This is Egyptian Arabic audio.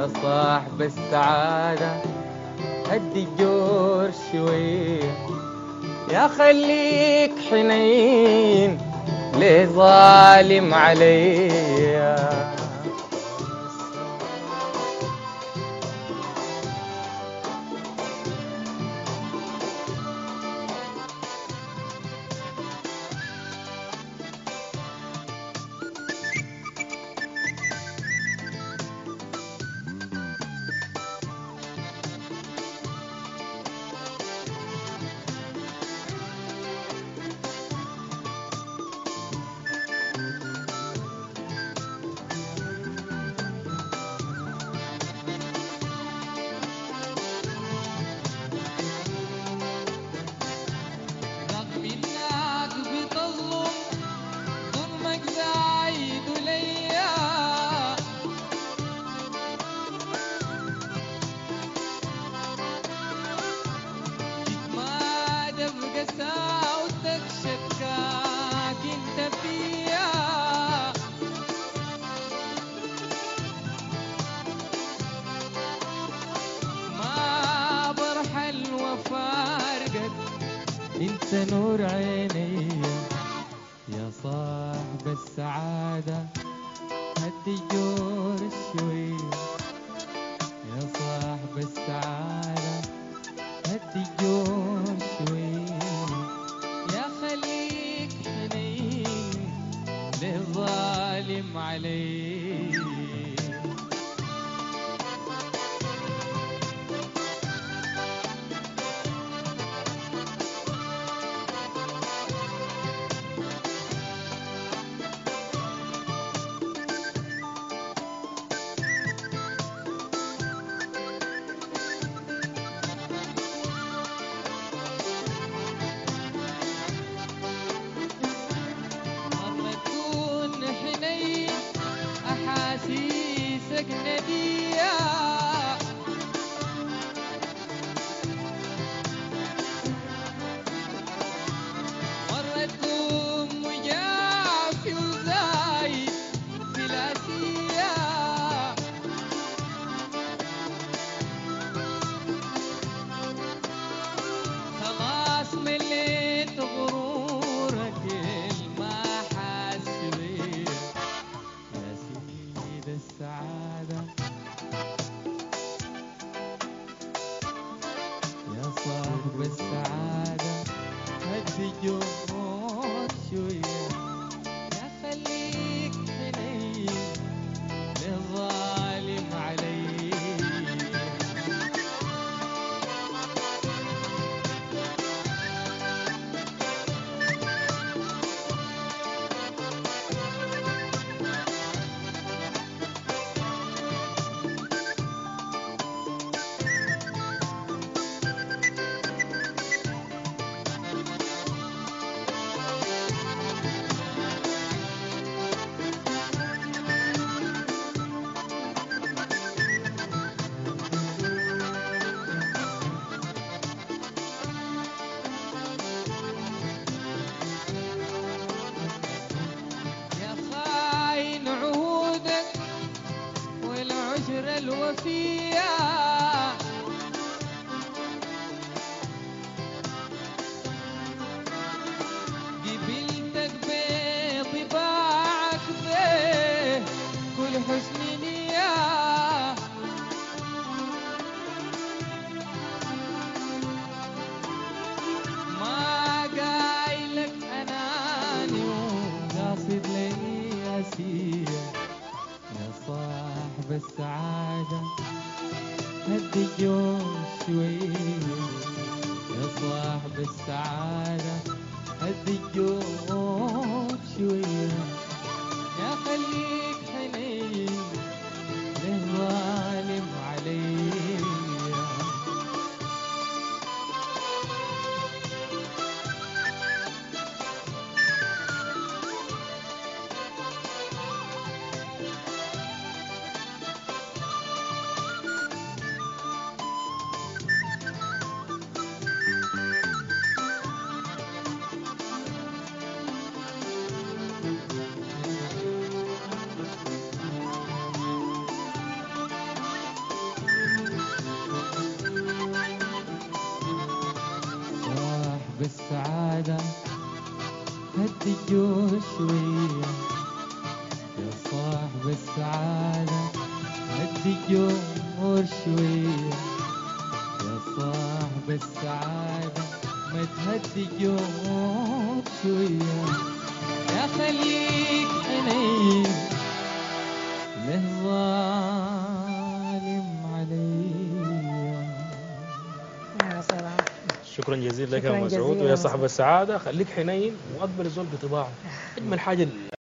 يا صاحب السعادة هدي الجور شوية يا خليك حنين ليه ظالم عليا رغم انك بتظلم ظلمك زايد ليا ما تبقى ساوتك شكاك انت فيا ما برحل وفارقك انت نور عيني يا صاحب السعادة هدي جور شوية يا صاحب السعادة هدي جور شوية يا خليك حنين للظالم عليك مرة تكون حنين أحاسيسك ندية مرة تكون مجافي وزايد سلاسية خلاص مليت غرورك المحاسبية يا سيد السعادة يا صاحب السعادة هدي جمهور شوية يا خليك حنين للظالم علي السعادة هدي الجوش شوية يا صاحب السعادة هدي الجمهور شوية يا صاحب السعادة ما تهدي الجمهور شوية يا خليك حنين له ظالم عليا يا سلام شكرا جزيلا لك شكراً يا مسعود جزيلاً ويا يا صاحب السعاده خليك حنين واقبل الزول بطباعه اجمل حاجه